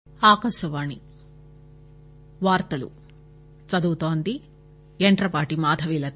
ఆకాశవాణి వార్తలు చదువుతోంది యంట్రపాటి మాధవీలత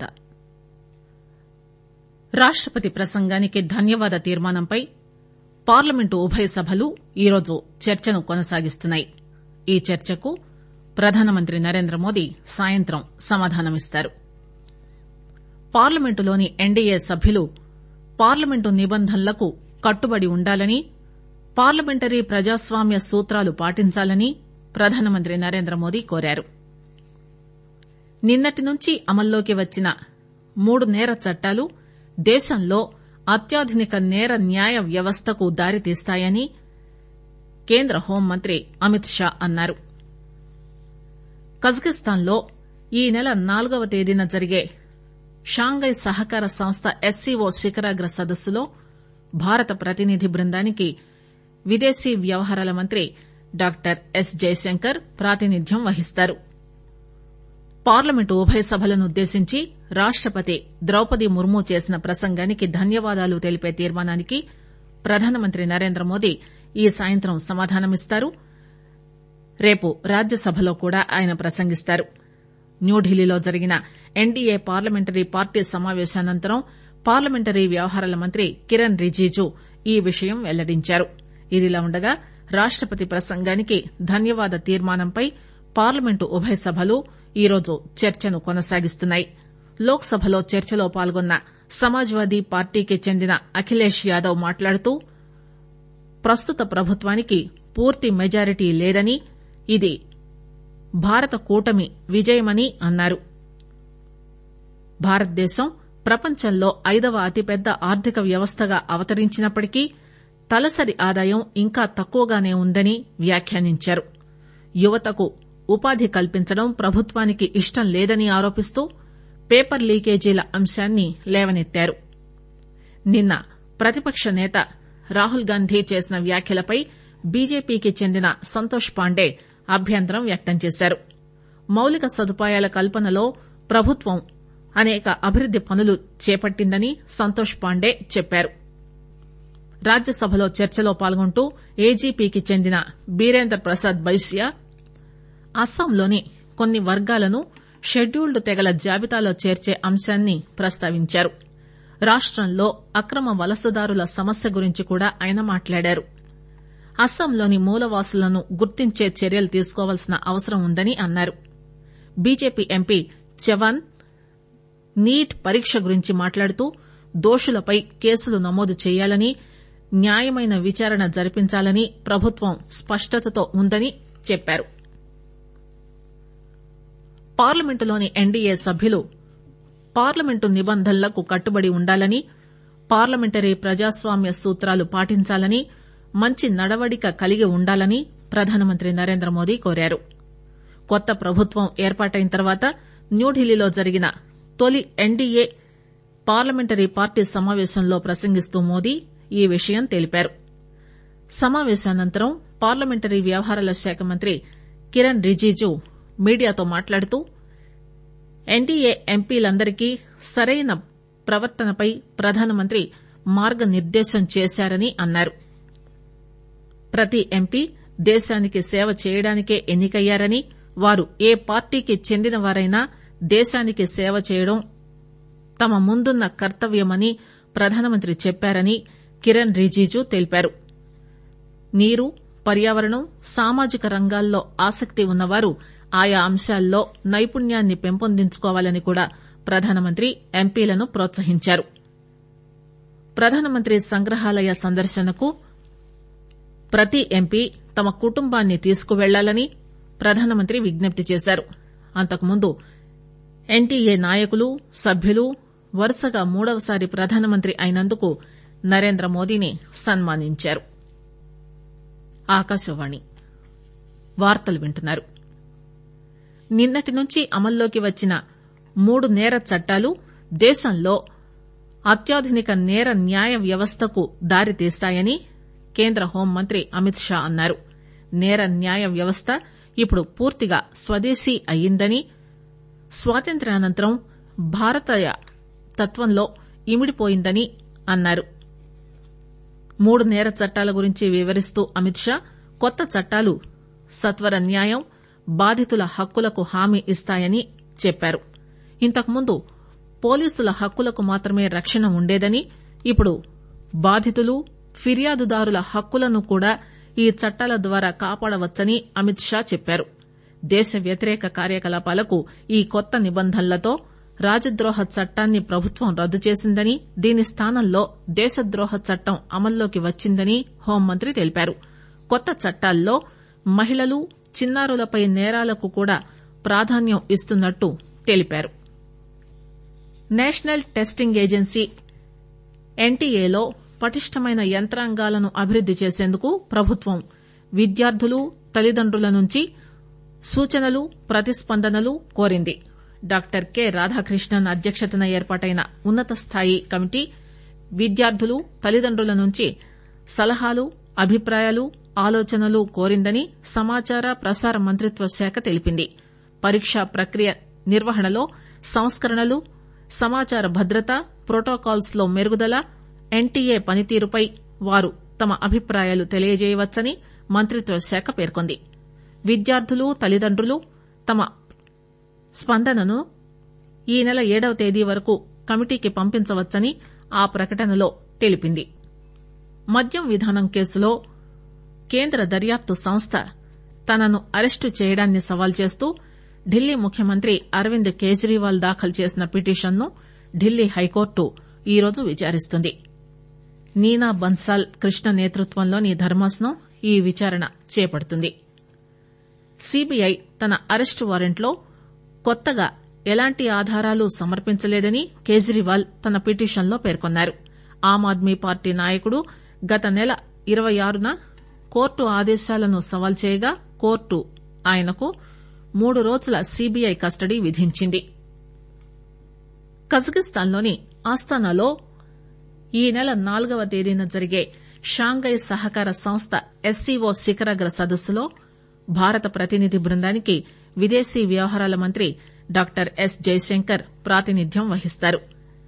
రాష్టపతి ప్రసంగానికి ధన్యవాద తీర్మానంపై పార్లమెంటు ఉభయ సభలు ఈరోజు చర్చను కొనసాగిస్తున్నాయి ఈ చర్చకు ప్రధానమంత్రి నరేంద్రమోదీ సాయంత్రం సమాధానమిస్తారు పార్లమెంటులోని ఎన్డీఏ సభ్యులు పార్లమెంటు నిబంధనలకు కట్టుబడి ఉండాలని పార్లమెంటరీ ప్రజాస్వామ్య సూత్రాలు పాటించాలని ప్రధానమంత్రి నరేంద్రమోదీ కోరారు నిన్నటి నుంచి అమల్లోకి వచ్చిన మూడు నేర చట్టాలు దేశంలో అత్యాధునిక నేర న్యాయ వ్యవస్థకు దారితీస్తాయని కేంద్ర హోంమంత్రి అమిత్ షా అన్నారు కజకిస్తాన్ లో ఈ నెల నాలుగవ తేదీన జరిగే షాంఘై సహకార సంస్థ ఎస్సీఓ శిఖరాగ్ర సదస్సులో భారత ప్రతినిధి బృందానికి విదేశీ వ్యవహారాల మంత్రి డాక్టర్ ఎస్ జైశంకర్ ప్రాతినిధ్యం వహిస్తారు పార్లమెంటు ఉభయ సభలనుద్దేశించి రాష్టపతి ద్రౌపది ముర్ము చేసిన ప్రసంగానికి ధన్యవాదాలు తెలిపే తీర్మానానికి ప్రధానమంత్రి నరేంద్రమోదీ ఈ సాయంత్రం సమాధానమిస్తారు రేపు రాజ్యసభలో కూడా ఆయన ప్రసంగిస్తారు న్యూఢిల్లీలో జరిగిన ఎన్డీఏ పార్లమెంటరీ పార్టీ సమావేశానంతరం పార్లమెంటరీ వ్యవహారాల మంత్రి కిరణ్ రిజిజు ఈ విషయం వెల్లడించారు ఇదిలా ఉండగా రాష్టపతి ప్రసంగానికి ధన్యవాద తీర్మానంపై పార్లమెంటు ఉభయ సభలు ఈరోజు చర్చను కొనసాగిస్తున్నాయి లోక్ సభలో చర్చలో పాల్గొన్న సమాజ్వాదీ పార్టీకి చెందిన అఖిలేష్ యాదవ్ మాట్లాడుతూ ప్రస్తుత ప్రభుత్వానికి పూర్తి మెజారిటీ లేదని ఇది భారత కూటమి విజయమని అన్నారు భారతదేశం ప్రపంచంలో ఐదవ అతిపెద్ద ఆర్థిక వ్యవస్థగా అవతరించినప్పటికీ తలసరి ఆదాయం ఇంకా తక్కువగానే ఉందని వ్యాఖ్యానించారు యువతకు ఉపాధి కల్పించడం ప్రభుత్వానికి ఇష్టం లేదని ఆరోపిస్తూ పేపర్ లీకేజీల అంశాన్ని లేవనెత్తారు నిన్న ప్రతిపక్ష నేత రాహుల్ గాంధీ చేసిన వ్యాఖ్యలపై బీజేపీకి చెందిన సంతోష్ పాండే అభ్యంతరం వ్యక్తం చేశారు మౌలిక సదుపాయాల కల్పనలో ప్రభుత్వం అనేక అభివృద్ది పనులు చేపట్టిందని సంతోష్ పాండే చెప్పారు రాజ్యసభలో చర్చలో పాల్గొంటూ ఏజీపీకి చెందిన బీరేంద్ర ప్రసాద్ బైశ్య అస్సాంలోని కొన్ని వర్గాలను షెడ్యూల్డ్ తెగల జాబితాలో చేర్చే అంశాన్ని ప్రస్తావించారు రాష్టంలో అక్రమ వలసదారుల సమస్య గురించి కూడా ఆయన మాట్లాడారు అస్సాంలోని మూలవాసులను గుర్తించే చర్యలు తీసుకోవాల్సిన అవసరం ఉందని అన్నారు బీజేపీ ఎంపీ చవాన్ నీట్ పరీక్ష గురించి మాట్లాడుతూ దోషులపై కేసులు నమోదు చేయాలని న్యాయమైన విచారణ జరిపించాలని ప్రభుత్వం స్పష్టతతో ఉందని చెప్పారు పార్లమెంటులోని ఎన్డీఏ సభ్యులు పార్లమెంటు నిబంధనలకు కట్టుబడి ఉండాలని పార్లమెంటరీ ప్రజాస్వామ్య సూత్రాలు పాటించాలని మంచి నడవడిక కలిగి ఉండాలని ప్రధానమంత్రి నరేంద్రమోదీ కోరారు కొత్త ప్రభుత్వం ఏర్పాటైన తర్వాత న్యూఢిల్లీలో జరిగిన తొలి ఎన్డీఏ పార్లమెంటరీ పార్టీ సమావేశంలో ప్రసంగిస్తూ మోదీ ఈ విషయం తెలిపారు సమావేశానంతరం పార్లమెంటరీ వ్యవహారాల శాఖ మంత్రి కిరణ్ రిజిజు మీడియాతో మాట్లాడుతూ ఎన్డీఏ ఎంపీలందరికీ సరైన ప్రవర్తనపై ప్రధానమంత్రి మార్గనిర్దేశం చేశారని అన్నారు ప్రతి ఎంపీ దేశానికి సేవ చేయడానికే ఎన్నికయ్యారని వారు ఏ పార్టీకి చెందినవారైనా దేశానికి సేవ చేయడం తమ ముందున్న కర్తవ్యమని ప్రధానమంత్రి చెప్పారని కిరణ్ రిజిజు తెలిపారు నీరు పర్యావరణం సామాజిక రంగాల్లో ఆసక్తి ఉన్నవారు ఆయా అంశాల్లో నైపుణ్యాన్ని పెంపొందించుకోవాలని కూడా ప్రధానమంత్రి ఎంపీలను ప్రోత్సహించారు ప్రధానమంత్రి సంగ్రహాలయ సందర్శనకు ప్రతి ఎంపీ తమ కుటుంబాన్ని తీసుకువెళ్లాలని ప్రధానమంత్రి విజ్ఞప్తి చేశారు అంతకుముందు ఎన్టీఏ నాయకులు సభ్యులు వరుసగా మూడవసారి ప్రధానమంత్రి అయినందుకు నరేంద్రమోదీని సన్మానించారు ఆకాశవాణి వార్తలు వింటున్నారు నిన్నటి నుంచి అమల్లోకి వచ్చిన మూడు నేర చట్టాలు దేశంలో అత్యాధునిక నేర న్యాయ వ్యవస్థకు దారితీస్తాయని కేంద్ర హోంమంత్రి అమిత్ షా అన్నారు నేర న్యాయ వ్యవస్థ ఇప్పుడు పూర్తిగా స్వదేశీ అయ్యిందని స్వాతంత్ర్యానంతరం భారతీయ తత్వంలో ఇమిడిపోయిందని అన్నారు మూడు నేర చట్టాల గురించి వివరిస్తూ అమిత్ షా కొత్త చట్టాలు సత్వర న్యాయం బాధితుల హక్కులకు హామీ ఇస్తాయని చెప్పారు ఇంతకుముందు పోలీసుల హక్కులకు మాత్రమే రక్షణ ఉండేదని ఇప్పుడు బాధితులు ఫిర్యాదుదారుల హక్కులను కూడా ఈ చట్టాల ద్వారా కాపాడవచ్చని అమిత్ షా చెప్పారు దేశ వ్యతిరేక కార్యకలాపాలకు ఈ కొత్త నిబంధనలతో రాజద్రోహ చట్టాన్ని ప్రభుత్వం రద్దు చేసిందని దీని స్థానంలో దేశద్రోహ చట్టం అమల్లోకి వచ్చిందని హోంమంత్రి తెలిపారు కొత్త చట్టాల్లో మహిళలు చిన్నారులపై నేరాలకు కూడా ప్రాధాన్యం ఇస్తున్నట్టు తెలిపారు నేషనల్ టెస్టింగ్ ఏజెన్సీ ఎన్టీఏలో పటిష్టమైన యంత్రాంగాలను అభివృద్ది చేసేందుకు ప్రభుత్వం విద్యార్థులు తల్లిదండ్రుల నుంచి సూచనలు ప్రతిస్పందనలు కోరింది డాక్టర్ కె రాధాకృష్ణన్ అధ్యక్షతన ఏర్పాటైన ఉన్నత స్థాయి కమిటీ విద్యార్థులు తల్లిదండ్రుల నుంచి సలహాలు అభిప్రాయాలు ఆలోచనలు కోరిందని సమాచార ప్రసార మంత్రిత్వ శాఖ తెలిపింది పరీక్షా ప్రక్రియ నిర్వహణలో సంస్కరణలు సమాచార భద్రత ప్రోటోకాల్స్ లో మెరుగుదల ఎన్టీఏ పనితీరుపై వారు తమ అభిప్రాయాలు తెలియజేయవచ్చని మంత్రిత్వ శాఖ పేర్కొంది విద్యార్థులు తల్లిదండ్రులు తమ స్పందనను ఈ నెల ఏడవ తేదీ వరకు కమిటీకి పంపించవచ్చని ఆ ప్రకటనలో తెలిపింది మద్యం విధానం కేసులో కేంద్ర దర్యాప్తు సంస్థ తనను అరెస్టు చేయడాన్ని సవాల్ చేస్తూ ఢిల్లీ ముఖ్యమంత్రి అరవింద్ కేజ్రీవాల్ దాఖలు చేసిన పిటిషన్ను ఢిల్లీ హైకోర్టు ఈరోజు విచారిస్తుంది నీనా బన్సాల్ కృష్ణ నేతృత్వంలోని ధర్మాసనం ఈ విచారణ చేపడుతుంది సీబీఐ తన అరెస్టు వారెంట్లో కొత్తగా ఎలాంటి ఆధారాలు సమర్పించలేదని కేజ్రీవాల్ తన పిటిషన్లో పేర్కొన్నారు ఆమ్ ఆద్మీ పార్టీ నాయకుడు గత నెల ఇరవై ఆరున కోర్టు ఆదేశాలను సవాల్ చేయగా కోర్టు ఆయనకు మూడు రోజుల సీబీఐ కస్టడీ విధించింది కజకిస్తాన్లోని ఆస్తానాలో ఈ నెల నాలుగవ తేదీన జరిగే షాంఘై సహకార సంస్థ ఎస్సీఓ శిఖరాగ్ర సదస్సులో భారత ప్రతినిధి బృందానికి విదేశీ వ్యవహారాల మంత్రి డాక్టర్ ఎస్ జైశంకర్ ప్రాతినిధ్యం వహిస్తారు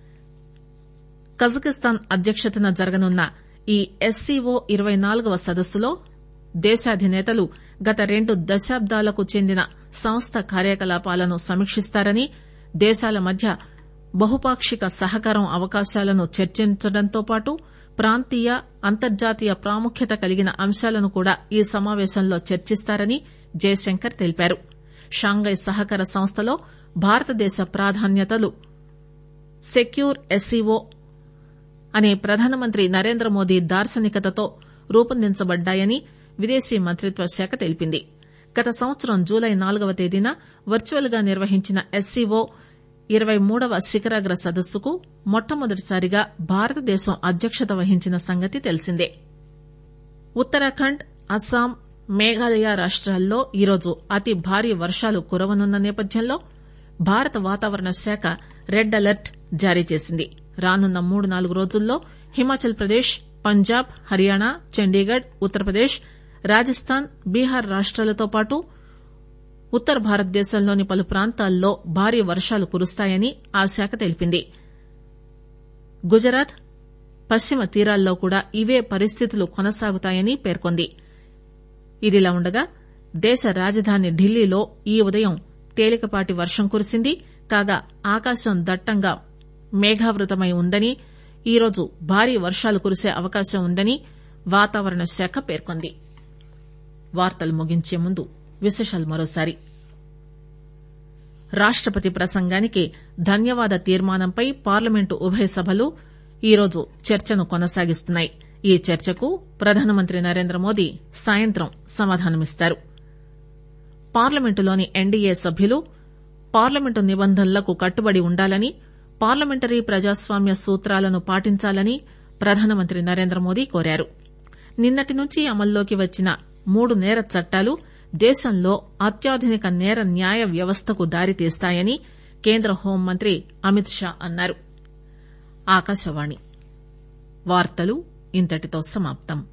కజకిస్తాన్ అధ్యక్షతన జరగనున్న ఈ ఎస్సీఓ ఇరవై నాలుగవ సదస్సులో దేశాధినేతలు గత రెండు దశాబ్దాలకు చెందిన సంస్థ కార్యకలాపాలను సమీక్షిస్తారని దేశాల మధ్య బహుపాక్షిక సహకారం అవకాశాలను చర్చించడంతో పాటు ప్రాంతీయ అంతర్జాతీయ ప్రాముఖ్యత కలిగిన అంశాలను కూడా ఈ సమావేశంలో చర్చిస్తారని జయశంకర్ తెలిపారు షాంఘై సహకార సంస్థలో భారతదేశ ప్రాధాన్యతలు సెక్యూర్ ఎస్సీఓ అనే ప్రధానమంత్రి నరేంద్ర మోదీ దార్శనికతతో రూపొందించబడ్డాయని విదేశీ మంత్రిత్వ శాఖ తెలిపింది గత సంవత్సరం జూలై నాలుగవ తేదీన వర్చువల్ గా నిర్వహించిన ఎస్సీఓ ఇరవై మూడవ శిఖరాగ్ర సదస్సుకు మొట్టమొదటిసారిగా భారతదేశం అధ్యక్షత వహించిన సంగతి తెలిసిందే ఉత్తరాఖండ్ అస్సాం మేఘాలయ రాష్టాల్లో ఈరోజు అతి భారీ వర్షాలు కురవనున్న నేపథ్యంలో భారత వాతావరణ శాఖ రెడ్ అలర్ట్ జారీ చేసింది రానున్న మూడు నాలుగు రోజుల్లో హిమాచల్ ప్రదేశ్ పంజాబ్ హర్యానా చండీగఢ్ ఉత్తరప్రదేశ్ రాజస్థాన్ బీహార్ రాష్టాలతో పాటు ఉత్తర భారతదేశంలోని పలు ప్రాంతాల్లో భారీ వర్షాలు కురుస్తాయని ఆ శాఖ తెలిపింది గుజరాత్ పశ్చిమ తీరాల్లో కూడా ఇవే పరిస్థితులు కొనసాగుతాయని పేర్కొంది ఇదిలా ఉండగా దేశ రాజధాని ఢిల్లీలో ఈ ఉదయం తేలికపాటి వర్షం కురిసింది కాగా ఆకాశం దట్టంగా మేఘావృతమై ఉందని ఈరోజు భారీ వర్షాలు కురిసే అవకాశం ఉందని వాతావరణ శాఖ పేర్కొంది వార్తలు ముగించే ముందు విశేషాలు మరోసారి రాష్టపతి ప్రసంగానికి ధన్యవాద తీర్మానంపై పార్లమెంటు ఉభయ సభలు ఈరోజు చర్చను కొనసాగిస్తున్నాయి ఈ చర్చకు ప్రధానమంత్రి నరేంద్ర మోదీ సాయంత్రం సమాధానమిస్తారు పార్లమెంటులోని ఎన్డీఏ సభ్యులు పార్లమెంటు నిబంధనలకు కట్టుబడి ఉండాలని పార్లమెంటరీ ప్రజాస్వామ్య సూత్రాలను పాటించాలని ప్రధానమంత్రి నరేంద్ర మోదీ కోరారు నిన్నటి నుంచి అమల్లోకి వచ్చిన మూడు నేర చట్టాలు దేశంలో అత్యాధునిక నేర న్యాయ వ్యవస్థకు దారితీస్తాయని కేంద్ర హోంమంత్రి అమిత్ షా అన్నారు ఆకాశవాణి వార్తలు ఇంతటితో సమాప్తం